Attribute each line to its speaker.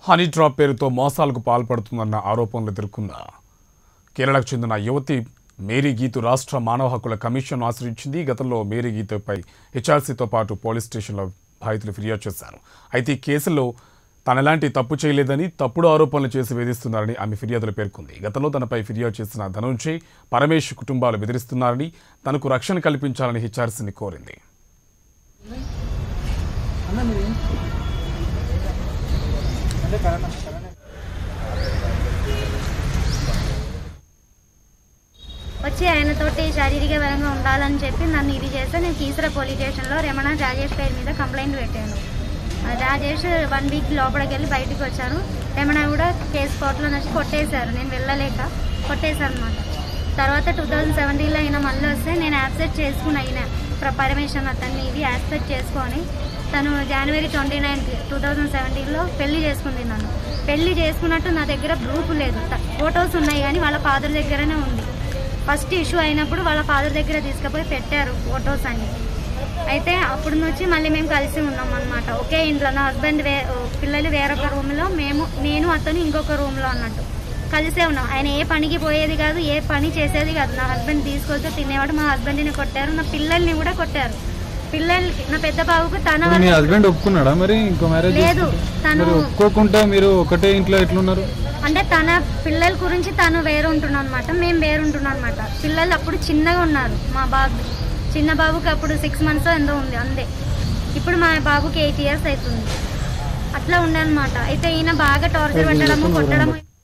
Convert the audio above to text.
Speaker 1: honey drop పేరుతో మోసాలకు పాల్పడుతుందన్న ఆరోపణలు ఎదుర్కొన్న కేరళకు చెందిన యువతి మేరీ గీతు రాష్ట్ర మానవ హక్కుల కమిషన్ ఆశ్రయించింది గతంలో మేరీ గీతుపై హెచ్ఆర్సీతో పాటు పోలీస్ స్టేషన్లో బాధితులు ఫిర్యాదు చేశారు అయితే ఈ కేసులో తనెలాంటి తప్పు చేయలేదని తప్పుడు ఆరోపణలు చేసి వేధిస్తున్నారని ఆమె ఫిర్యాదులు పేర్కొంది గతంలో తనపై ఫిర్యాదు చేసిన ధనుంజయ్ పరమేష్ కుటుంబాలు బెదిరిస్తున్నారని తనకు రక్షణ కల్పించాలని హెచ్ఆర్సీని కోరింది
Speaker 2: వచ్చి ఆయనతోటి శారీరక బలంగా ఉండాలని చెప్పి నన్ను ఇది చేస్తే నేను కీసర పోలీస్ స్టేషన్లో రమణ రాజేష్ పేరు మీద కంప్లైంట్ పెట్టాను ఆ రాజేష్ వన్ వీక్ లోపలికి వెళ్ళి బయటికి వచ్చాను రమణ కూడా కేసు కోర్టులో నుంచి కొట్టేశారు నేను వెళ్ళలేక కొట్టేశాను అనమాట తర్వాత టూ థౌజండ్ సెవెంటీన్లో అయినా మళ్ళీ వస్తే నేను యాక్సెప్ట్ చేసుకుని అయినా పర్మిషన్ అతన్ని ఇది యాక్సెప్ట్ చేసుకొని తను జనవరి ట్వంటీ నైన్త్ టూ థౌజండ్ సెవెంటీన్లో పెళ్లి చేసుకుంది నన్ను పెళ్లి చేసుకున్నట్టు నా దగ్గర ప్రూఫ్ లేదు ఫొటోస్ ఉన్నాయి కానీ వాళ్ళ ఫాదర్ దగ్గరనే ఉంది ఫస్ట్ ఇష్యూ అయినప్పుడు వాళ్ళ ఫాదర్ దగ్గర తీసుకుపోయి పెట్టారు ఫొటోస్ అన్ని అయితే అప్పుడు నుంచి మళ్ళీ మేము కలిసి ఉన్నాం అనమాట ఒకే ఇంట్లో నా హస్బెండ్ వే పిల్లలు వేరొక రూమ్లో మేము నేను అతను ఇంకొక రూమ్లో అన్నట్టు కలిసే ఉన్నాం ఆయన ఏ పనికి పోయేది కాదు ఏ పని చేసేది కాదు నా హస్బెండ్ తీసుకొస్తే తినేవాడు మా హస్బెండ్ని కొట్టారు నా పిల్లల్ని కూడా కొట్టారు పిల్లలకి నా పెద్ద బాబుకు తన
Speaker 3: ఇప్పుడు మీ
Speaker 2: వల్ల
Speaker 3: హస్బెండ్ ఒప్పుకున్నాడా మరి ఇంకో మ్యారేజ్
Speaker 2: లేదు తను
Speaker 3: మరి ఒప్పుకోకుండా మీరు ఒకటే ఇంట్లో ఎట్లున్నారు
Speaker 2: అంటే తన పిల్లల గురించి తను వేరు ఉంటున్నాం అనమాట మేము వేరు ఉంటున్నాం అనమాట పిల్లలు అప్పుడు చిన్నగా ఉన్నారు మా బాబు చిన్న బాబుకి అప్పుడు సిక్స్ మంత్స్ ఎంతో ఉంది అంతే ఇప్పుడు మా బాబుకి ఎయిట్ ఇయర్స్ అవుతుంది అట్లా ఉండే అనమాట అయితే ఈయన బాగా టార్చర్ పెట్టడము కొట్టడము